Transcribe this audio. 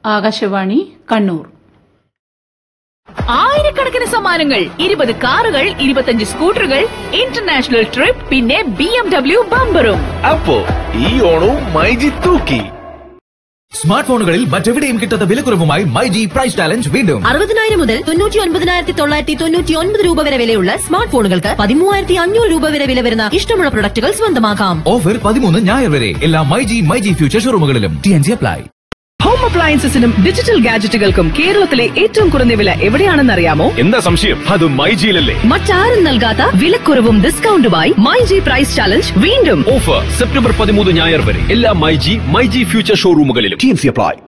ആകാശവാണി കണ്ണൂർ ആയിരക്കണക്കിന് സമ്മാനങ്ങൾ ഇരുപത് കാറുകൾ ഇരുപത്തഞ്ച് സ്കൂട്ടറുകൾ ഇന്റർനാഷണൽ ട്രിപ്പ് പിന്നെ ബി എം ഡബ്ല്യു ബമ്പറും അപ്പോ ഈ ഓണവും മൈജി തൂക്കി സ്മാർട്ട് ഫോണുകളിൽ മറ്റെവിടെയും കിട്ടാത്ത വിലക്കുറവുമായി മൈ ജി പ്രൈസ് ചാലഞ്ച് വീണ്ടും അറുപതിനായിരം മുതൽ തൊണ്ണൂറ്റി ഒൻപതിനായിരത്തി തൊള്ളായിരത്തി തൊണ്ണൂറ്റി ഒൻപത് രൂപ വരെ വിലയുള്ള സ്മാർട്ട് ഫോണുകൾക്ക് പതിമൂവായിരത്തി അഞ്ഞൂറ് രൂപ വരെ വില വരുന്ന ഇഷ്ടമുള്ള പ്രൊഡക്റ്റുകൾ സ്വന്തമാക്കാം ഓഫർ പതിമൂന്ന് ഞായർ വരെ എല്ലാ myG myG future ഷോറൂമുകളിലും T N G apply home അപ്ലയൻസസിനും ഡിജിറ്റൽ ഗാഡ്ജറ്റുകൾക്കും കേരളത്തിലെ ഏറ്റവും കുറഞ്ഞ വില എവിടെയാണെന്നറിയാമോ എന്താ സംശയം അത് മൈജിയിലല്ലേ മറ്റാരും നൽകാത്ത വിലക്കുറവും ഡിസ്കൗണ്ടുമായി മൈ ജി പ്രൈസ് ചാലഞ്ച് വീണ്ടും ഓഫർ സെപ്റ്റംബർ പതിമൂന്ന് ഞായർ വരെ എല്ലാ മൈജി മൈജി ഫ്യൂച്ചർ ഷോറൂമുകളിലും ടി എൻ സി അപ്ലൈ